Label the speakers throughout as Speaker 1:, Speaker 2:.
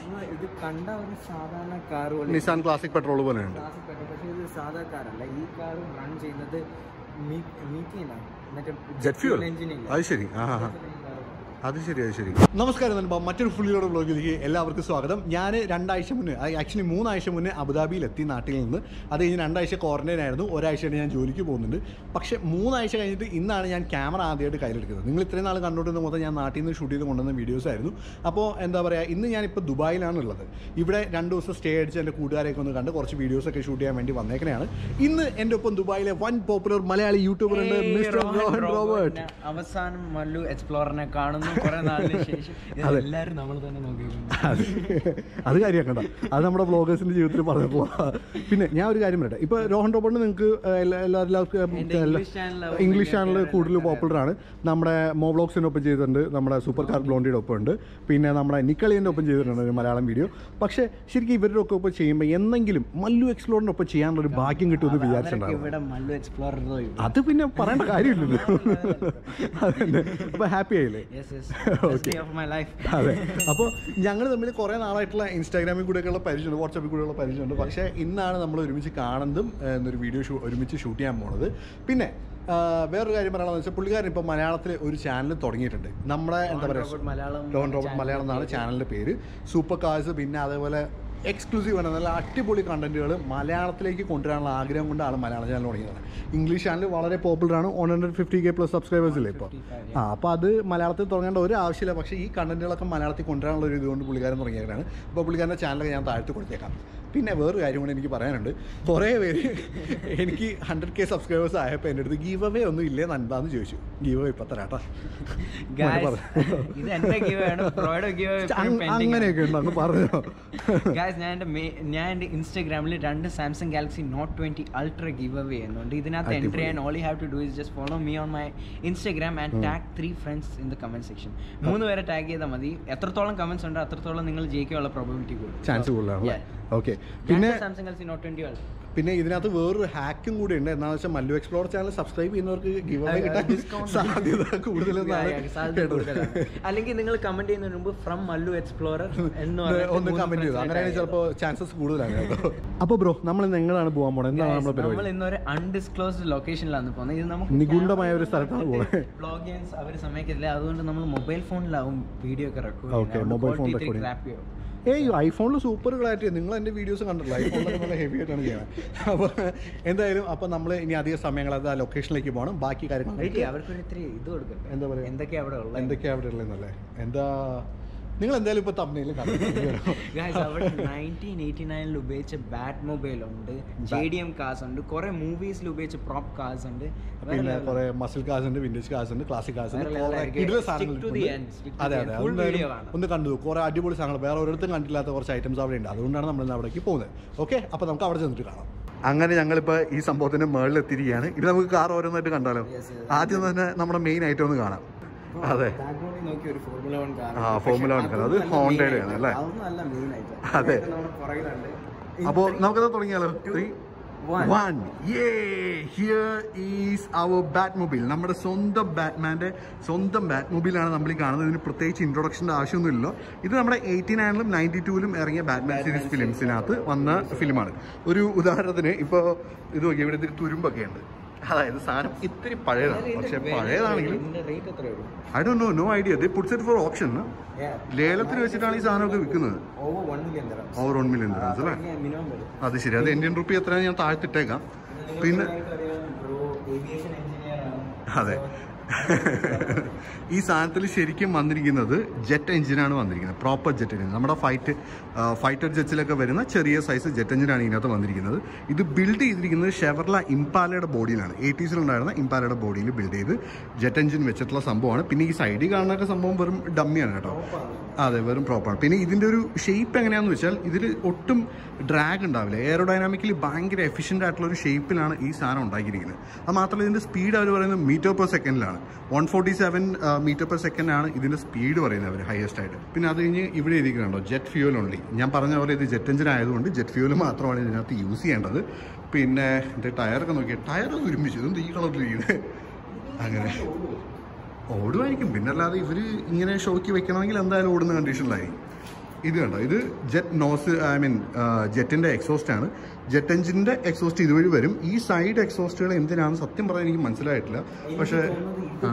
Speaker 1: ഇത് കണ്ട ഒരു സാധാരണ കാർ പോലെ
Speaker 2: നിസാൻ ക്ലാസിക് പെട്രോൾ പോലെയുണ്ട്
Speaker 1: ക്ലാസിക് പെട്രോൾ പക്ഷേ ഇത് സാധാ കാറല്ല ഈ കാർ റൺ ചെയ്യുന്നത് മീറ്റിനാണ് മറ്റേ
Speaker 2: ജെറ്റ് ഫ്യൂൽ
Speaker 1: എഞ്ചിനില്ല
Speaker 2: അത് ശരി ആ ആ, ആ. അത് ശരി അത് ശരി നമസ്കാരം നൻപ മറ്റൊരു ഫുള്ളിയോടെ വ്ളോഗിലേക്ക് എല്ലാവർക്കും സ്വാഗതം ഞാൻ രണ്ടാഴ്ച മുന്നേ ആക്ച്വലി മൂന്നാഴ്ച മുന്നേ അബുദാബിയിൽ എത്തി നാട്ടിൽ നിന്ന് അത് കഴിഞ്ഞ് രണ്ടാഴ്ച ക്വാറന്റൈൻ ആയിരുന്നു ഒരാഴ്ചയായിട്ട് ഞാൻ ജോലിക്ക് പോകുന്നുണ്ട് പക്ഷേ മൂന്നാഴ്ച കഴിഞ്ഞിട്ട് ഇന്നാണ് ഞാൻ ക്യാമറ ആദ്യമായിട്ട് കയ്യിലെടുക്കുന്നത് നിങ്ങൾ ഇത്രയും നാൾ കണ്ടുകൊണ്ടിരുന്ന മൊത്തം ഞാൻ നാട്ടിൽ നിന്ന് ഷൂട്ട് ചെയ്ത് കൊണ്ടുവന്ന വീഡിയോസ് ആയിരുന്നു അപ്പോൾ എന്താ പറയുക ഇന്ന് ഞാനിപ്പോൾ ദുബായിലാണ് ഉള്ളത് ഇവിടെ രണ്ട് ദിവസം സ്റ്റേ അടിച്ച് എൻ്റെ കൂട്ടുകാരെയൊക്കെ ഒന്ന് കണ്ട് കുറച്ച് വീഡിയോസ് ഒക്കെ ഷൂട്ട് ചെയ്യാൻ വേണ്ടി വന്നേക്കണെയാണ് ഇന്ന് എൻ്റെ ഒപ്പം ദുബായിലെ വൺ പോപ്പുലർ മലയാളി യൂട്യൂബർ ഉണ്ട് മിസ്റ്റർ റോഹൻ റോബർട്ട്
Speaker 1: അവസാനം മല്ലു എക്സ്പ്ലോറിനെ കാണുന്നു കുറെ നാളിന് ശേഷം
Speaker 2: അതെ.
Speaker 1: എല്ലാരും നമ്മൾ തന്നെ നോക്കിയിരുന്നു
Speaker 2: അത് അത് കാര്യമാക്കണ്ട അത് നമ്മുടെ വ്ളോഗേഴ്സിന്റെ ജീവിതത്തിൽ പറഞ്ഞിട്ടുള്ള പിന്നെ ഞാൻ ഒരു കാര്യം പറയട്ടെ ഇപ്പൊ രോഹൻ റോബോട്ടിന് നിങ്ങൾക്ക് എല്ലാ എല്ലാവർക്കും
Speaker 1: എന്റെ ഇംഗ്ലീഷ് ചാനൽ
Speaker 2: ഇംഗ്ലീഷ് ചാനൽ കൂടുതൽ പോപ്പുലർ ആണ് നമ്മുടെ മോ വ്ളോഗ്സിന്റെ ഒപ്പം ചെയ്തിട്ടുണ്ട് നമ്മുടെ സൂപ്പർ കാർ ബ്ലോണ്ടിയുടെ ഒപ്പം ഉണ്ട് പിന്നെ നമ്മുടെ നിക്കളിയൻ്റെ ഒപ്പം ചെയ്തിട്ടുണ്ട് ഒരു മലയാളം വീഡിയോ പക്ഷേ ശരിക്കും ഇവരുടെ ഒക്കെ ഒപ്പം ചെയ്യുമ്പോൾ എന്തെങ്കിലും മല്ലു എക്സ്പ്ലോറിന്റെ ഒപ്പം ചെയ്യാനുള്ള ഒരു ഭാഗ്യം കിട്ടുമെന്ന് വിചാരിച്ചിട്ടുണ്ടാവും
Speaker 1: ഇവിടെ മല്ലു എക്സ്പ്ലോറർ
Speaker 2: അത് പിന്നെ പറയേണ്ട കാര്യമില്ലല്ലോ അതന്നെ അപ്പൊ ഹാപ്പി ആയില്ലേ
Speaker 1: ഓഫ് മൈ ലൈഫ്
Speaker 2: അതെ അപ്പോൾ ഞങ്ങൾ തമ്മിൽ കുറേ നാളായിട്ടുള്ള ഇൻസ്റ്റാഗ്രാമിൽ കൂടെയൊക്കെയുള്ള പരിചയമുണ്ട് വാട്സാപ്പിൽ കൂടെയുള്ള പരിചയമുണ്ട് പക്ഷേ ഇന്നാണ് നമ്മൾ ഒരുമിച്ച് കാണുന്നതും ഏഹ്, എന്നൊരു വീഡിയോ ഷൂ ഒരുമിച്ച് ഷൂട്ട് ചെയ്യാൻ പോണത് പിന്നെ ആ, വേറൊരു കാര്യം പറയണമെന്ന് വെച്ചാൽ പുള്ളിക്കാരൻ ഇപ്പോൾ മലയാളത്തിൽ ഒരു ചാനൽ തുടങ്ങിയിട്ടുണ്ട് നമ്മുടെ എന്താ പറയുക
Speaker 1: മലയാളം
Speaker 2: ലോൺ റോബർട്ട് മലയാളം എന്നാണ് ചാനലിൻ്റെ പേര് സൂപ്പർ കാഴ്സ് പിന്നെ അതേപോലെ എക്സ്ക്ലൂസീവ് ആണ് നല്ല അടിപൊളി കണ്ടന്റുകൾ മലയാളത്തിലേക്ക് കൊണ്ടുവരാനുള്ള ആഗ്രഹം കൊണ്ടാണ് മലയാളം ചാനൽ തുടങ്ങിയത് ഇംഗ്ലീഷ് ചാനൽ വളരെ പോപ്പുലർ ആണ് one hundred fifty K plus subscribers ഇല്ലേ ഇപ്പോൾ ആ അപ്പോൾ അത് മലയാളത്തിൽ തുടങ്ങേണ്ട ഒരു ആവശ്യമില്ല പക്ഷേ ഈ കണ്ടന്റുകളൊക്കെ മലയാളത്തിൽ കൊണ്ടുവരാനുള്ള ഒരു ഇതുകൊണ്ട് പുള്ളിക്കാരൻ തുടങ്ങിയതാണ് അപ്പോൾ പുള്ളിക്കാരൻ്റെ ചാനലൊക്കെ ഞാൻ താഴ്ത്തി കൊടുത്തേക്കാം പിന്നെ വേറൊരു കാര്യം കൂടി എനിക്ക് പറയാനുണ്ട് കുറേ പേര് എനിക്ക് ഹൺഡ്രഡ് കെ സബ്സ്ക്രൈബേഴ്സ് ആയപ്പോൾ എൻ്റെ അടുത്ത് ഗീവ് അവേ ഒന്നും ഇല്ലേ നൻപാന്ന് ചോദിച്ചു ഗീവ് അവേ ഇപ്പം തരാട്ടാ
Speaker 1: Guys, ഇത് എന്റെ ഗീവ് ആണ് പ്രോയുടെ ഗീവ്
Speaker 2: അങ്ങനെയൊക്കെ ഉണ്ട് അങ്ങ് പറഞ്ഞോ
Speaker 1: ഗായ്സ് ഞാൻ എൻ്റെ മേ- ഞാൻ എൻ്റെ ഇൻസ്റ്റാഗ്രാമിൽ രണ്ട് Samsung Galaxy Note twenty Ultra give away ചെയ്യുന്നുണ്ട് ഇതിനകത്ത് എൻട്രി ചെയ്യാൻ all have to do is just follow me on my Instagram and tag three friends in the comment section മൂന്ന് പേരെ ടാഗ് ചെയ്താൽ മതി എത്രത്തോളം കമന്റ്സ് ഉണ്ട് അത്രത്തോളം നിങ്ങൾ ജയിക്കാനുള്ള പ്രോബിലിറ്റി കൂടും
Speaker 2: ചാൻസ് കൂടുതലാണ് ഓക്കെ പിന്നെ
Speaker 1: സാംസങ് ഗാലക്സി നോട്ട് ട്വന്റി
Speaker 2: പിന്നെ ഇതിനകത്ത് വേറൊരു ഹാക്കും കൂടി ഉണ്ട് എന്താണെന്ന് വെച്ചാൽ മല്ലു എക്സ്പ്ലോർ ചാനൽ സബ്സ്ക്രൈബ് ചെയ്യുന്നവർക്ക് ഗിവ് അവേ കിട്ടാൻ
Speaker 1: discount.
Speaker 2: സാധ്യത കൂടുതലെന്നാണ് കേട്ടത്
Speaker 1: അല്ലെങ്കിൽ നിങ്ങൾ കമന്റ് ചെയ്യുന്നതിന് മുമ്പ് ഫ്രം മല്ലു എക്സ്പ്ലോറർ എന്ന്
Speaker 2: ഒന്ന്
Speaker 1: പറഞ്ഞിട്ട്
Speaker 2: ഒന്ന്
Speaker 1: മൂന്ന്
Speaker 2: കമന്റ് ചെയ്തു
Speaker 1: friends
Speaker 2: അങ്ങനെയാണെങ്കിൽ
Speaker 1: tag
Speaker 2: ചിലപ്പോൾ ചാൻസസ് കൂടുതലാണ് കേട്ടോ അപ്പോൾ ബ്രോ നമ്മൾ ഇന്ന് എങ്ങനെയാണ് പോകാൻ പോണത് എന്താണ് നമ്മുടെ
Speaker 1: നമ്മൾ
Speaker 2: പരിപാടി
Speaker 1: ഇന്നൊരു അൺഡിസ്ക്ലോസ്ഡ് ലൊക്കേഷനിലാണ് പോകുന്നത് ഇത് നമുക്ക്
Speaker 2: നിഗൂഢമായ ഒരു സ്ഥലത്താണ് പോകുന്നത്.
Speaker 1: ബ്ലോഗ് ചെയ്യാൻ അവർ സമ്മതിക്കത്തില്ല അതുകൊണ്ട് നമ്മൾ മൊബൈൽ ഫോണിലാവും വീഡിയോ ഒക്കെ record
Speaker 2: Okay, mobile phone recording. ഏയ് ഐഫോണിൽ സൂപ്പർ ക്ലാരിറ്റി നിങ്ങൾ എൻ്റെ വീഡിയോസ് കണ്ടല്ലോ ഐഫോണിലൊക്കെ നല്ല ഹെവി ആയിട്ടാണ് ചെയ്യുന്നത് അപ്പോൾ എന്തായാലും അപ്പോൾ നമ്മൾ ഇനി അധിക സമയങ്ങൾ ആ ലൊക്കേഷനിലേക്ക് പോകണം ബാക്കി കാര്യങ്ങൾ
Speaker 1: അവർക്കൊരു ഇത്തിരി ഇത് കൊടുക്കട്ടെ
Speaker 2: എന്താ പറയുക
Speaker 1: എന്തൊക്കെയാ അവിടെ ഉള്ളത്
Speaker 2: എന്തൊക്കെയാണ് അവിടെ ഉള്ളതെന്നല്ലേ എന്താ നിങ്ങൾ എന്തായാലും ഇപ്പോൾ തമ്മിൽ
Speaker 1: Guys, അവിടെ നയൻറ്റീൻ എയ്റ്റി നയനിൽ ഉപയോഗിച്ച ബാറ്റ് മൊബൈൽ ഉണ്ട് ജെ ഡി എം കാസ് ഉണ്ട് കുറെ മൂവീസിൽ ഉപയോഗിച്ച പ്രോപ്പ് കാസ് ഉണ്ട് വേറെ
Speaker 2: പിന്നെ
Speaker 1: level.
Speaker 2: കുറെ മസിൽ കാസ് ഉണ്ട് വിന്റേജ് കാസ് ഉണ്ട് ക്ലാസിക് കാസ് ഉണ്ട്
Speaker 1: വേറെ level
Speaker 2: കുറെ
Speaker 1: ആയിരിക്കും.
Speaker 2: കിടില
Speaker 1: Stick
Speaker 2: സാധനങ്ങൾ
Speaker 1: to the
Speaker 2: ഉണ്ട്.
Speaker 1: end, stick to
Speaker 2: അതെ
Speaker 1: the
Speaker 2: അതെ
Speaker 1: end. Full
Speaker 2: അതെന്തായാലും
Speaker 1: video കാണാം.
Speaker 2: ഒന്ന് കണ്ടു കുറെ അടിപൊളി സാധനങ്ങൾ വേറെ ഒരിടത്തും കണ്ടില്ലാത്ത കുറച്ച് ഐറ്റംസ് അവിടെ ഉണ്ട് അതുകൊണ്ടാണ് നമ്മൾ ഇന്ന് അവിടേക്ക് പോകുന്നത് ഓക്കെ അപ്പോൾ നമുക്ക് അവിടെ ചെന്നിട്ട് കാണാം അങ്ങനെ ഞങ്ങളിപ്പോൾ ഈ സംഭവത്തിന്റെ മുകളിൽ എത്തിയിരിക്കുകയാണ് ഇത് നമുക്ക് കാർ ഓരോന്നായിട്ട് കണ്ടാലോ
Speaker 1: Yes, yes.
Speaker 2: ആദ്യം തന്നെ നമ്മുടെ മെയിൻ ഐറ്റം ഒന്ന് കാണാം അതെ
Speaker 1: Background ൽ നോക്കി ഒരു ഫോർമുല വൺ കാർ
Speaker 2: ആ, Formula One car. അത് Honda'യുടെ ആണ് അല്ലേ?
Speaker 1: അതൊന്നും അല്ല മെയിൻ ആയിട്ട്
Speaker 2: അതെ.
Speaker 1: നമ്മുടെ പുറകിലുണ്ട്
Speaker 2: അപ്പോൾ നമുക്കത് തുടങ്ങിയാലോ three
Speaker 1: one.
Speaker 2: One yeah here is our batmobile നമ്മുടെ സ്വന്തം ബാറ്റ്മാൻ്റെ സ്വന്തം ബാറ്റ് മൊബൈലാണ് നമ്മൾ ഈ കാണുന്നത് ഇതിന് പ്രത്യേകിച്ച് ഇൻട്രൊഡക്ഷൻ്റെ ആവശ്യമൊന്നുമില്ലല്ലോ ഇത് നമ്മുടെ എയ്റ്റി നയനിലും നയൻറ്റി ടൂവിലും ഇറങ്ങിയ ബാറ്റ്മാൻ സീരീസ് ഫിലിംസിനകത്ത് വന്ന ഫിലിമാണ് ഒരു ഉദാഹരണത്തിന് ഇപ്പോൾ ഇത് നോക്കി ഇവിടെ ഇത്തിരി തുരുമ്പൊക്കെ ഉണ്ട് അതായത് സാധനം ഇത്തിരി പഴയതാണ് പക്ഷെ പഴയതാണെങ്കിലും
Speaker 1: ഇതിന്റെ റേറ്റ് എത്രയുള്ളൂ
Speaker 2: I do know no idea they puts it for option ലേലത്തിന് വെച്ചിട്ടാണ് ഈ സാധനമൊക്കെ വിൽക്കുന്നത്
Speaker 1: ഓവർ വൺ മില്യൺ തരാം
Speaker 2: ഓവർ വൺ മില്യൺ അല്ലേ
Speaker 1: മിനിമം വരും
Speaker 2: അത് ശരി അത് ഇന്ത്യൻ റുപ്പി എത്രയാണ് ഞാൻ താഴ്ത്തിട്ടേക്കാം പിന്നെ
Speaker 1: ബ്രോ ഏവിയേഷൻ എഞ്ചിനീയർ ആണ്
Speaker 2: അതെ ഈ സാധനത്തിൽ ശരിക്കും വന്നിരിക്കുന്നത് ജെറ്റ് എഞ്ചിനാണ് വന്നിരിക്കുന്നത് പ്രോപ്പർ ജെറ്റ് എഞ്ചിൻ നമ്മുടെ ഫൈറ്റ് ഫൈറ്റർ ജെറ്റ്സിലൊക്കെ വരുന്ന ചെറിയ സൈസ് ജെറ്റ് എഞ്ചിനാണ് ഇതിനകത്ത് വന്നിരിക്കുന്നത് ഇത് ബിൽഡ് ചെയ്തിരിക്കുന്നത് ഷെവർല ഇംപാലയുടെ ബോഡിയിലാണ് എയ്റ്റീസിലുണ്ടായിരുന്ന ഇംപാലയുടെ ബോഡിയിൽ ബിൽഡ് ചെയ്ത് ജെറ്റ് എഞ്ചിൻ വെച്ചിട്ടുള്ള സംഭവമാണ് പിന്നെ ഈ സൈഡിൽ കാണുന്നൊക്കെ സംഭവം വെറും ഡമ്മിയാണ് കേട്ടോ അതെ വെറും പ്രോപ്പറാണ് പിന്നെ ഇതിൻ്റെ ഒരു ഷേപ്പ് എങ്ങനെയാണെന്ന് വെച്ചാൽ ഇതിൽ ഒട്ടും ഡ്രാഗ് ഉണ്ടാവില്ല എയറോഡൈനാമിക്കലി ഭയങ്കര എഫിഷ്യൻ്റ് ആയിട്ടുള്ള ഒരു ഷേപ്പിലാണ് ഈ സാധനം ഉണ്ടാക്കിയിരിക്കുന്നത് അത് മാത്രമല്ല ഇതിൻ്റെ സ്പീഡ് അവർ പറയുന്നത് മീറ്റർ പെർ സെക്കൻഡിലാണ് one forty seven metre per second ആണ് ഇതിൻ്റെ സ്പീഡ് പറയുന്നത് അവർ ഹയസ്റ്റ് ആയിട്ട് പിന്നെ അത് കഴിഞ്ഞ് ഇവിടെ ഇരിക്കുന്നുണ്ടോ ജെറ്റ് ഫ്യൂൽ ഓൺലി ഞാൻ പറഞ്ഞ പോലെ ഇത് ജെറ്റ് എഞ്ചിൻ ആയതുകൊണ്ട് ജെറ്റ് ഫ്യൂൽ മാത്രമാണ് ഇതിനകത്ത് യൂസ് ചെയ്യേണ്ടത് പിന്നെ എൻ്റെ ടയറൊക്കെ നോക്കിയാൽ ടയർ ഒരുമിച്ച് ഇതെന്ത് ഈ കളറിലിരിക്കുന്നത് അങ്ങനെ ഓടുമായിരിക്കും പിന്നെ അല്ലാതെ ഇവർ ഇങ്ങനെ ഷോക്ക് വെക്കണമെങ്കിൽ എന്തായാലും ഓടുന്ന കണ്ടീഷനിലായിരിക്കും ഇത് കണ്ടോ ഇത് ജെറ്റ് നോസ് ഐ മീൻ ജെറ്റിന്റെ എക്സോസ്റ്റ് ആണ് ജെറ്റ് എഞ്ചിന്റെ എക്സോസ്റ്റ് ഇതുവഴി വരും ഈ സൈഡ് എക്സോസ്റ്റുകൾ എന്തിനാണെന്ന് സത്യം പറയാൻ എനിക്ക് മനസ്സിലായിട്ടില്ല പക്ഷേ ആ.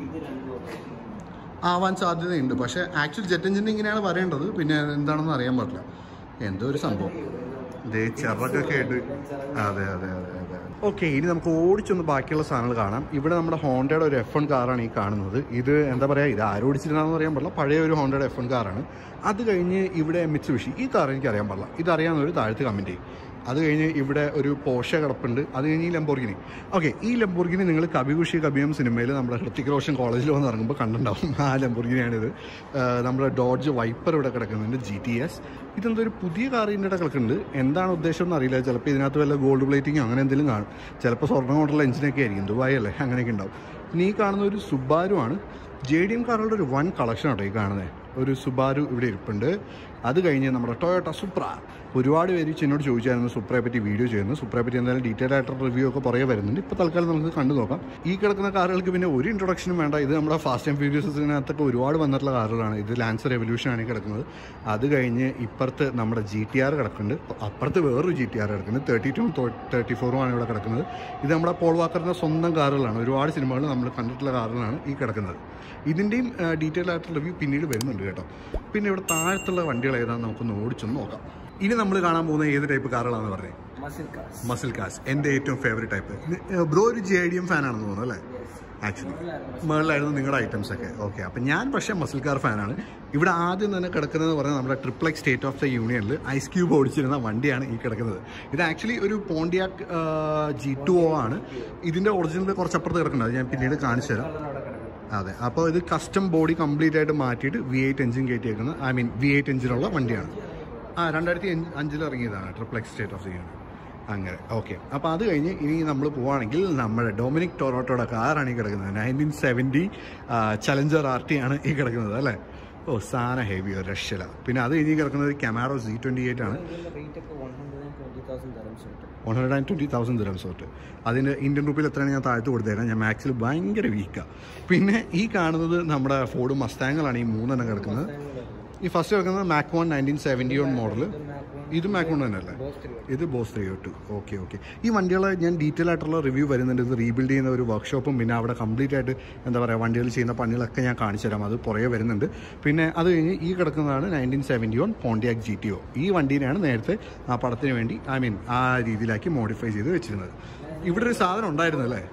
Speaker 2: ആവാൻ സാധ്യതയുണ്ട് പക്ഷേ ആക്ച്വൽ ജെറ്റ് എഞ്ചിൻ്റെ ഇങ്ങനെയാണ് പറയേണ്ടത് പിന്നെ എന്താണെന്ന് അറിയാൻ പാടില്ല എന്തോ ഒരു സംഭവം ദേ ചിറകൊക്കെ ആയിട്ട് അതെ അതെ അതെ അതെ ഓക്കെ ഇനി നമുക്ക് ഓടിച്ചൊന്ന് ബാക്കിയുള്ള സാധനങ്ങൾ കാണാം ഇവിടെ നമ്മുടെ ഹോണ്ടയുടെ ഒരു എഫ് എൺ കാറാണ് ഈ കാണുന്നത് ഇത് എന്താ പറയുക ഇത് ആരും ഓടിച്ചിരുന്നാന്ന് പറയാൻ പാടില്ല പഴയ ഒരു ഹോണ്ടയുടെ എഫ് എൺ കാറാണ് അത് കഴിഞ്ഞ് ഇവിടെ മിറ്റ്സുബിഷി ഈ കാർ എനിക്ക് അറിയാൻ പാടില്ല ഇത് അറിയാവുന്നവർ താഴത്ത് കമൻറ്റ് ചെയ്യും അത് കഴിഞ്ഞ് ഇവിടെ ഒരു പോഷ കിടപ്പുണ്ട് അത് കഴിഞ്ഞ് ഈ ലംബോർഗിനി ഓക്കെ ഈ ലംബോർഗിനി നിങ്ങൾ കബികുഷി കബിയം സിനിമയിൽ നമ്മുടെ ഹൃത്തിക് റോഷൻ കോളേജിൽ വന്ന് ഇറങ്ങുമ്പോൾ കണ്ടിട്ടുണ്ടാവും ആ ലംബോർഗിനിയാണിത് ആ, നമ്മുടെ ഡോഡ്ജ് വൈപ്പർ ഇവിടെ കിടക്കുന്നുണ്ട് ജി ടി എസ് ഇതെന്തോ ഒരു പുതിയ കാർ ഇതിൻ്റെ ഇടയിൽ കിടക്കുന്നുണ്ട് എന്താണ് ഉദ്ദേശം എന്ന് അറിയില്ല ചിലപ്പോൾ ഇതിനകത്ത് വല്ല ഗോൾഡ് പ്ലേറ്റിങ്ങോ അങ്ങനെ എന്തെങ്കിലും കാണും ചിലപ്പോൾ സ്വർണ്ണം കൊണ്ടുള്ള എഞ്ചിനൊക്കെ ആയിരിക്കും ദുബായ് അല്ലേ അങ്ങനെയൊക്കെ ഉണ്ടാവും പിന്നെ ഈ കാണുന്ന ഒരു സുബാരു ആണ് ജെ ഡി എം കാറുകളുടെ ഒരു വൺ കളക്ഷൻ ആട്ടോ ഈ കാണുന്നത് ഒരു സുബാരു ഇവിടെ ഇരിപ്പുണ്ട് അത് കഴിഞ്ഞ് നമ്മുടെ ടൊയോട്ട സുപ്ര ഒരുപാട് പേര് എന്നോട് ചോദിച്ചായിരുന്നു സുപ്രയെ പറ്റി വീഡിയോ ചെയ്യുന്നു സുപ്രയെ പറ്റി എന്തായാലും ഡീറ്റെയിൽ ആയിട്ടുള്ള റിവ്യൂ ഒക്കെ പുറകെ വരുന്നുണ്ട് ഇപ്പോൾ തൽക്കാലം നമുക്ക് കണ്ടു നോക്കാം ഈ കിടക്കുന്ന കാറുകൾക്ക് പിന്നെ ഒരു ഇൻട്രൊഡക്ഷനും വേണ്ട ഇത് നമ്മുടെ ഫാസ്റ്റ് ആൻഡ് ഫ്യൂരിയസിനകത്തൊക്കെ ഒരുപാട് വന്നിട്ടുള്ള കാറുകളാണ് ഇത് ലാൻസർ റെവല്യൂഷൻ ആണ് ഈ കിടക്കുന്നത് അത് കഴിഞ്ഞ് ഇപ്പുറത്ത് നമ്മുടെ ജി ടി ആർ കിടക്കുന്നുണ്ട് അപ്പുറത്ത് വേറൊരു ജി ടി ആർ കിടക്കുന്നത് തേർട്ടി ടു തേർട്ടി ഫോറും ആണ് ഇവിടെ കിടക്കുന്നത് ഇത് നമ്മുടെ പോൾ വാക്കറിൻ്റെ സ്വന്തം കാറുകളാണ് ഒരുപാട് സിനിമകൾ നമ്മൾ കണ്ടിട്ടുള്ള കാറുകളാണ് ഈ കിടക്കുന്നത് ഇതിൻ്റെയും ഡീറ്റെയിൽ ആയിട്ടുള്ള റിവ്യൂ പിന്നീട് വരുന്നുണ്ട് കേട്ടോ പിന്നെ ഇവിടെ താഴത്തുള്ള വണ്ടികൾ ഏതാണെന്ന് നമുക്കൊന്ന് ഓടിച്ചൊന്ന് നോക്കാം ഇനി നമ്മൾ കാണാൻ പോകുന്ന ഏത് ടൈപ്പ് കാറുകളാണെന്ന് പറഞ്ഞേ
Speaker 1: Muscle cars.
Speaker 2: മസിൽ കാസ് എൻ്റെ ഏറ്റവും ഫേവറേറ്റ് ടൈപ്പ് ബ്രോ ഒരു ജെ ഡി എം ഫാനാണെന്ന് തോന്നുന്നു അല്ലേ ആക്ച്വലി മുകളിലായിരുന്നു നിങ്ങളുടെ ഐറ്റംസ് ഒക്കെ ഓക്കെ അപ്പം ഞാൻ പക്ഷേ മസിൽ കാർ ഫാനാണ് ഇവിടെ ആദ്യം തന്നെ കിടക്കുന്നത് പറഞ്ഞാൽ നമ്മുടെ ട്രിപ്ലക്സ് സ്റ്റേറ്റ് ഓഫ് ദ യൂണിയനിൽ ഐസ് ക്യൂബ് ഓടിച്ചിരുന്ന വണ്ടിയാണ് ഈ കിടക്കുന്നത് ഇത് ആക്ച്വലി ഒരു പോണ്ടിയാക്ക് ജി ടു ഒ ആണ് ഇതിൻ്റെ ഒറിജിനൽ കുറച്ചപ്പുറത്ത് കിടക്കുന്നത് അത് ഞാൻ പിന്നീട് കാണിച്ചു തരാം അതെ അപ്പോൾ ഇത് കസ്റ്റം ബോഡി കംപ്ലീറ്റ് ആയിട്ട് മാറ്റിയിട്ട് വി എയ്റ്റ് എഞ്ചിൻ കയറ്റിയേക്കുന്ന ഐ മീൻ വി എയ്റ്റ് എഞ്ചിനുള്ള വണ്ടിയാണ് ആ രണ്ടായിരത്തി അഞ്ചിൽ ഇറങ്ങിയതാണ് triplex state of the union അങ്ങനെ ഓക്കെ അപ്പോൾ അത് കഴിഞ്ഞ് ഇനി നമ്മൾ പോവുകയാണെങ്കിൽ നമ്മുടെ ഡൊമിനിക് ടൊറോട്ടോയുടെ കാറാണ് ഈ കിടക്കുന്നത് nineteen seventy Challenger R T ആണ് ഈ കിടക്കുന്നത് അല്ലേ ഓ സാന ഹെവി ഒരു രക്ഷല പിന്നെ അത് കഴിഞ്ഞ് കിടക്കുന്നത് കമാറോ സി ട്വൻറ്റി എയ്റ്റ് ആണ്
Speaker 1: ഇതിന്റെ rate ഒക്കെ 120,000 dirhams ഉണ്ട്.
Speaker 2: One hundred and twenty thousand dirhams തൊട്ട് അതിന് ഇന്ത്യൻ റുപ്പിയിൽ എത്രയാണ് ഞാൻ താഴ്ത്ത് കൊടുത്തേരാം ഞാൻ മാക്സിൽ ഭയങ്കര വീക്കാണ് പിന്നെ ഈ കാണുന്നത് നമ്മുടെ ഫോർഡ് മസ്താങ്ങളാണ് ഈ മൂന്നെണ്ണം കിടക്കുന്നത് ഈ ഫസ്റ്റ് കിടക്കുന്നത് Mach one nineteen seventy one model ഇത് മാക് വൺ തന്നെയല്ലേ ഇത് Boss three two okay okay ഈ വണ്ടികളെ ഞാൻ ഡീറ്റെയിൽ ആയിട്ടുള്ള റിവ്യൂ വരുന്നുണ്ട് ഇത് റീബിൽഡ് ചെയ്യുന്ന ഒരു വർക്ക്ഷോപ്പും പിന്നെ അവിടെ കംപ്ലീറ്റ് ആയിട്ട് എന്താ പറയുക വണ്ടികൾ ചെയ്യുന്ന പണികളൊക്കെ ഞാൻ കാണിച്ചു തരാം അത് പുറകെ വരുന്നുണ്ട് പിന്നെ അത് കഴിഞ്ഞ് ഈ കിടക്കുന്നതാണ് nineteen seventy one Pontiac G T O ഈ വണ്ടീനെയാണ് നേരത്തെ ആ പടത്തിന് വേണ്ടി ഐ മീൻ ആ രീതിയിലാക്കി മോഡിഫൈ ചെയ്ത് വെച്ചിരുന്നത് ഇവിടെ ഒരു സാധനം ഉണ്ടായിരുന്നു അല്ലേ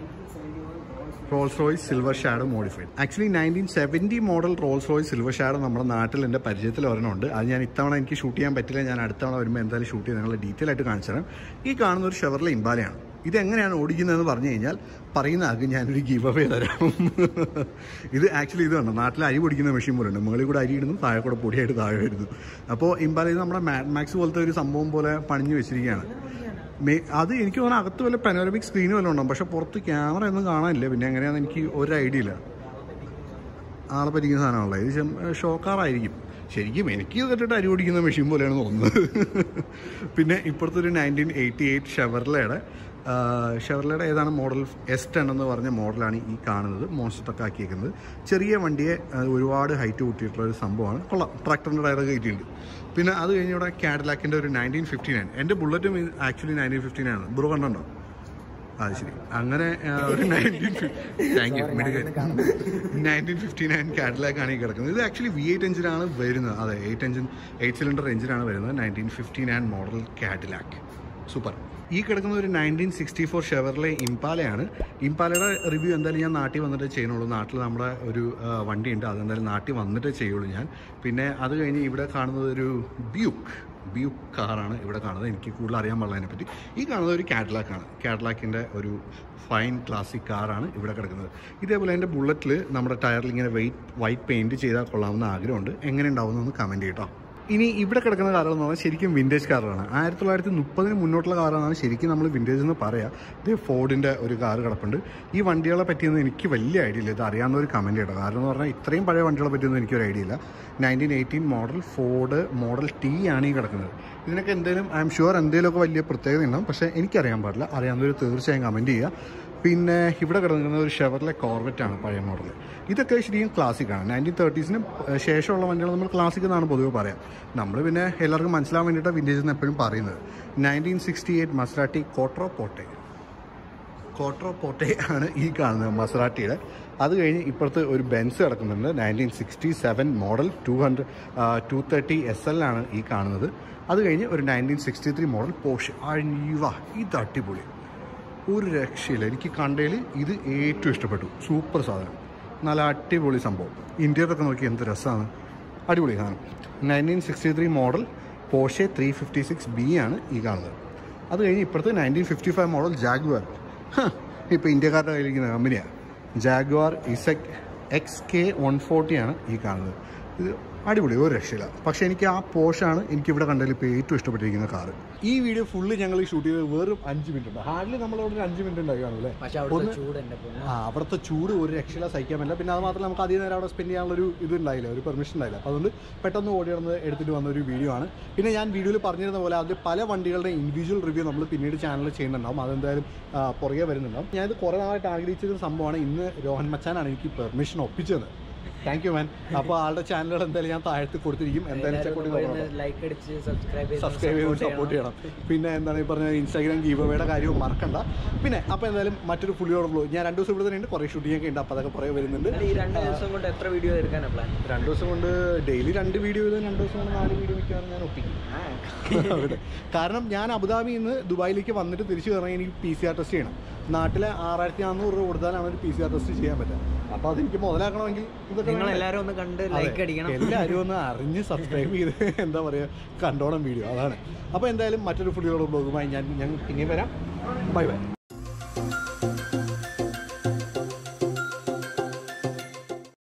Speaker 2: Rolls Royce Silver Shadow modified actually nineteen seventy model Rolls Royce Silver Shadow നമ്മുടെ നാട്ടിൽ എൻ്റെ പരിചയത്തിൽ ഒരെണ്ണമുണ്ട് അത് ഞാൻ ഇത്തവണ എനിക്ക് ഷൂട്ട് ചെയ്യാൻ പറ്റില്ല ഞാൻ അടുത്ത തവണ വരുമ്പോൾ എന്തായാലും ഷൂട്ട് ചെയ്ത് നിങ്ങളെ ഡീറ്റെയിൽ ആയിട്ട് കാണിച്ചു തരാം ഈ കാണുന്ന ഒരു ഷെവർലെ ഇമ്പാലയാണ് ഇത് എങ്ങനെയാണ് ഓടിക്കുന്നതെന്ന് പറഞ്ഞു കഴിഞ്ഞാൽ പറയുന്ന ആൾക്ക് ഞാനൊരു ഗീവ് അവേ തരാം ഇത് ആക്ച്വലി ഇത് കണ്ടോ നാട്ടിൽ അരി പൊടിക്കുന്ന മെഷീൻ പോലെ ഉണ്ട് മുകളിൽ കൂടെ അരി ഇടുന്നു താഴെ കൂടെ പൊടിയായിട്ട് താഴെ വരുന്നു അപ്പോൾ ഇമ്പാല ഇത് നമ്മുടെ മാക്സ് പോലത്തെ ഒരു സംഭവം പോലെ പണിഞ്ഞു വെച്ചിരിക്കുകയാണ് മേ അത് എനിക്ക് തോന്നുന്നു അകത്ത് വല്ല പെനോറമിക് സ്ക്രീൻ വല്ലതും ഉണ്ടാവും പക്ഷെ പുറത്ത് ക്യാമറ ഒന്നും കാണാനില്ല പിന്നെ എങ്ങനെയാണെന്ന് എനിക്ക് ഒരു ഐഡിയ ഇല്ല ആളെ പറ്റിക്കുന്ന സാധനമാണല്ലോ ഇത് ശം- ഷോക്കാറായിരിക്കും ശരിക്കും എനിക്ക് തൊട്ടിട്ട് അരി ഓടിക്കുന്ന മെഷീൻ പോലെയാണ് തോന്നുന്നത് പിന്നെ ഇപ്പോഴത്തെ ഒരു നയൻറ്റീൻ എയ്റ്റി എയ്റ്റ് ഷെവർലയുടെ ഷെവർലയുടെ ഏതാണ് മോഡൽ എസ് ടെൻ എന്ന് പറഞ്ഞ മോഡലാണ് ഈ കാണുന്നത് മോൺസ്റ്ററൊക്കെ ആക്കിയേക്കുന്നത് ചെറിയ വണ്ടിയെ ആ, ഒരുപാട് ഹൈറ്റ് കൂട്ടിയിട്ടുള്ള ഒരു സംഭവമാണ് കൊള്ളാം ട്രാക്ടറിൻ്റെ ടയറൊക്കെ കയറ്റിയിട്ടുണ്ട് പിന്നെ അത് കഴിഞ്ഞ് ഇവിടെ കാഡിലാക്കിൻ്റെ ഒരു നയൻറ്റീൻ ഫിഫ്റ്റി നയൻ എൻ്റെ ബുള്ളറ്റും ആക്ച്വലി നയൻറ്റീൻ ഫിഫ്റ്റി നയൻ ആണ് ബ്രോ കണ്ടുണ്ടോ അത് ശരി അങ്ങനെ ആ, ഒരു nineteen thank you nineteen fifty nine Cadillac ആണ് ഈ കിടക്കുന്നത് ഇത് ആക്ച്വലി വി എയ്റ്റ് എഞ്ചിനാണ് വരുന്നത് അതെ എയ്റ്റ് എഞ്ചിൻ എയ്റ്റ് സിലിണ്ടർ എഞ്ചിനാണ് വരുന്നത് nineteen fifty nine model Cadillac super ഈ കിടക്കുന്ന ഒരു നയൻറ്റീൻ സിക്സ്റ്റി ഫോർ ഷെവർലെ ഇംപാലയാണ് ഇംപാലയുടെ റിവ്യൂ എന്തായാലും ഞാൻ നാട്ടിൽ വന്നിട്ട് ചെയ്യുന്നുള്ളൂ നാട്ടിൽ നമ്മുടെ ഒരു ആ, വണ്ടിയുണ്ട് അതെന്തായാലും നാട്ടിൽ വന്നിട്ടേ ചെയ്യുള്ളൂ ഞാൻ പിന്നെ അത് കഴിഞ്ഞ് ഇവിടെ കാണുന്നത് ഒരു ബ്യൂക്ക് ബ്യൂക്ക് കാറാണ് ഇവിടെ കാണുന്നത് എനിക്ക് കൂടുതൽ അറിയാൻ പാടില്ല അതിനെപ്പറ്റി ഈ കാണുന്നത് ഒരു കാഡ്ലാക്കാണ് കാഡ്ലാക്കിൻ്റെ ഒരു ഫൈൻ ക്ലാസിക് കാറാണ് ഇവിടെ കിടക്കുന്നത് ഇതേപോലെ എൻ്റെ ബുള്ളറ്റിൽ നമ്മുടെ ടയറിൽ ഇങ്ങനെ വെയിറ്റ് വൈറ്റ് പെയിൻറ്റ് ചെയ്താൽ കൊള്ളാമെന്ന് ആഗ്രഹമുണ്ട് എങ്ങനെ ഉണ്ടാവുമെന്ന് കമൻറ്റ് ചെയ്യട്ടോ ഇനി ഇവിടെ കിടക്കുന്ന കാറുകൾ എന്ന് പറഞ്ഞാൽ ശരിക്കും വിൻറ്റേജ് കാറുകളാണ് ആയിരത്തി തൊള്ളായിരത്തി മുപ്പതിന് മുന്നോട്ടുള്ള കാറാണ് ശരിക്കും നമ്മൾ വിൻറ്റേജ് എന്ന് പറയാം ഇത് ഫോർഡിൻ്റെ ഒരു കാറ് കിടപ്പുണ്ട് ഈ വണ്ടികളെ പറ്റിയൊന്നും എനിക്ക് വലിയ ഐഡിയ ഇല്ല ഇത് അറിയാവുന്ന ഒരു കമൻറ്റ് ചെയ്യണം കാരണം എന്ന് പറഞ്ഞാൽ ഇത്രയും പഴയ വണ്ടികളെ പറ്റിയൊന്നും എനിക്കൊരു ഐഡിയ ഇല്ല nineteen eighteen model Ford model T ആണ് ഈ കിടക്കുന്നത് ഇതിനൊക്കെ എന്തെങ്കിലും ഐ എം ഷുവർ എന്തെങ്കിലുമൊക്കെ വലിയ പ്രത്യേകത ഉണ്ടാവും പക്ഷേ എനിക്കറിയാൻ പാടില്ല അറിയാവുന്നവർ തീർച്ചയായും കമൻറ്റ് ചെയ്യുക പിന്നെ ഇവിടെ കിടന്നിരുന്ന ഒരു ഷെവർലെ കോർവെറ്റ് ആണ് പഴയ മോഡൽ ഇതൊക്കെ ശരിക്കും ക്ലാസിക് ആണ് നയൻറ്റീൻ തേർട്ടീസിന് ശേഷമുള്ള വണ്ടികൾ നമ്മൾ ക്ലാസിക് എന്നാണ് പൊതുവെ പറയാം നമ്മൾ പിന്നെ എല്ലാവർക്കും മനസ്സിലാൻ വേണ്ടിയിട്ട് വിൻറ്റേജ് എന്ന് എപ്പോഴും പറയുന്നത് nineteen sixty eight Maserati Quattroporte Quattroporte ആണ് ഈ കാണുന്നത് മസറാട്ടിയുടെ അത് കഴിഞ്ഞ് ഇപ്പുറത്ത് ഒരു ബെൻസ് കിടക്കുന്നുണ്ട് nineteen sixty seven model two hundred two thirty S L ആണ് ഈ കാണുന്നത് അത് കഴിഞ്ഞ് ഒരു nineteen sixty three model Porsche അഴിവ ഇത് അടിപൊളി ഒരു രക്ഷയില്ല എനിക്ക് കണ്ടതിൽ ഇത് ഏറ്റവും ഇഷ്ടപ്പെട്ടു സൂപ്പർ സാധനം നല്ല അടിപൊളി സംഭവം ഇന്ത്യയിലൊക്കെ നോക്കി എന്ത് രസമാണ് അടിപൊളി സാധനം nineteen sixty three model Porsche three fifty six B ആണ് ഈ കാണുന്നത് അത് കഴിഞ്ഞ് ഇപ്പുറത്ത് nineteen fifty five model Jaguar ഇപ്പോൾ ഇന്ത്യക്കാരുടെ കയ്യിലിരിക്കുന്ന കമ്പനിയാണ് ജാഗ്വാർ ഇസെക് എക്സ് കെ വൺ ഫോർട്ടിയാണ് ഈ കാണുന്നത് ഇത് അടിപൊളി ഒരു രക്ഷയില്ല പക്ഷേ എനിക്ക് ആ പോഷാണ് എനിക്ക് ഇവിടെ കണ്ടതിൽ ഇപ്പോൾ ഏറ്റവും ഇഷ്ടപ്പെട്ടിരിക്കുന്ന കാറ് ഈ വീഡിയോ ഫുള്ള് ഞങ്ങൾ ഷൂട്ട് ചെയ്തത് വെറും അഞ്ച് മിനിറ്റ് ഉണ്ട് ഹാർഡ്ലി നമ്മളവിടെ ഒരു അഞ്ച് മിനിറ്റ് ഉണ്ടായി കാണുമല്ലേ
Speaker 1: പക്ഷെ അവിടുത്തെ ചൂട് എൻ്റെ പൊന്നു
Speaker 2: ആ അവിടുത്തെ ചൂട് ഒരു രക്ഷയില്ല സഹിക്കാൻ പറ്റില്ല പിന്നെ അത് മാത്രമല്ല നമുക്ക് അധികം നേരം അവിടെ സ്പെൻഡ് ചെയ്യാനുള്ള ഒരു ഇത് ഉണ്ടായില്ല ഒരു പെർമിഷൻ ഉണ്ടായില്ല അപ്പോൾ അതുകൊണ്ട് പെട്ടെന്ന് ഓടി നടന്ന് എടുത്തിട്ട് വന്ന ഒരു വീഡിയോ ആണ് പിന്നെ ഞാൻ വീഡിയോയിൽ പറഞ്ഞിരുന്ന പോലെ അതിൽ പല വണ്ടികളുടെ ഇൻഡിവിജ്വൽ റിവ്യൂ നമ്മൾ പിന്നീട് ചാനലിൽ ചെയ്യുന്നുണ്ടാവും അതെന്തായാലും ആ, പുറകെ വരുന്നുണ്ടാവും ഞാനിത് കുറേ നാളായിട്ട് ആഗ്രഹിച്ചൊരു സംഭവമാണ് ഇന്ന് രോഹൻ മച്ചാനാണ് എനിക്ക് പെർമിഷൻ ഒപ്പിച്ചത് താങ്ക് യു മാൻ അപ്പോൾ ആളുടെ ചാനലുകൾ എന്തായാലും ഞാൻ താഴത്ത് കൊടുത്തിരിക്കും എന്തായാലും ചെക്ക് ചെയ്ത് നോക്കണം
Speaker 1: ലൈക്ക് അടിച്ച് സബ്സ്ക്രൈബ് ചെയ്ത്
Speaker 2: സബ്സ്ക്രൈബ് ചെയ്ത് സപ്പോർട്ട് ചെയ്യണം പിന്നെ എന്താണ് ഈ പറഞ്ഞ ഇൻസ്റ്റാഗ്രാം ഗീവയുടെ കാര്യവും മറക്കണ്ട പിന്നെ അപ്പോൾ എന്തായാലും മറ്റൊരു ഫുള്ളിയോട് ബ്ലോ ഞാൻ രണ്ട് ദിവസം ഇവിടെ തന്നെ ഉണ്ട് കുറേ ഷൂട്ടിംഗ് ഒക്കെ ഉണ്ട് അപ്പോൾ അതൊക്കെ കുറേ വരുന്നുണ്ട്
Speaker 1: ഈ രണ്ട് ദിവസം കൊണ്ട് എത്ര വീഡിയോ എടുക്കാനാണ് പ്ലാൻ
Speaker 2: രണ്ട് ദിവസം കൊണ്ട് ഡെയിലി രണ്ട് വീഡിയോ ചെയ്ത് രണ്ട് ദിവസം കൊണ്ട് നാല് വീഡിയോ മിക്കവാറും ഞാൻ ഒപ്പിക്കും അവിടെ. കാരണം ഞാൻ അബുദാബിയിൽ നിന്ന് ദുബായിലേക്ക് വന്നിട്ട് തിരിച്ചു കയറണമെങ്കിൽ എനിക്ക് പി സി ആർ ടെസ്റ്റ് ചെയ്യണം നാട്ടിലെ ആറായിരത്തി നാനൂറ് രൂപ കൊടുത്താലാണ് ഒരു പി സി ആർ ടെസ്റ്റ് ചെയ്യാൻ പറ്റുക അപ്പോൾ അതെനിക്ക് മുതലാക്കണമെങ്കിൽ ഇതൊക്കെ
Speaker 1: നിങ്ങൾ
Speaker 2: വേണ്ടേ?
Speaker 1: എല്ലാവരും ഒന്ന് കണ്ട്
Speaker 2: അതെ.
Speaker 1: ലൈക്ക് അടിക്കണം
Speaker 2: എല്ലാവരും ഒന്ന് അറിഞ്ഞ് സബ്സ്ക്രൈബ് ചെയ്ത് എന്താ പറയുക കണ്ടോണം വീഡിയോ അതാണ് അപ്പോൾ എന്തായാലും മറ്റൊരു ഫുഡിയോട് ബ്ലോഗുമായി ഞാൻ ഞാൻ പിന്നെയും വരാം ബൈ ബൈ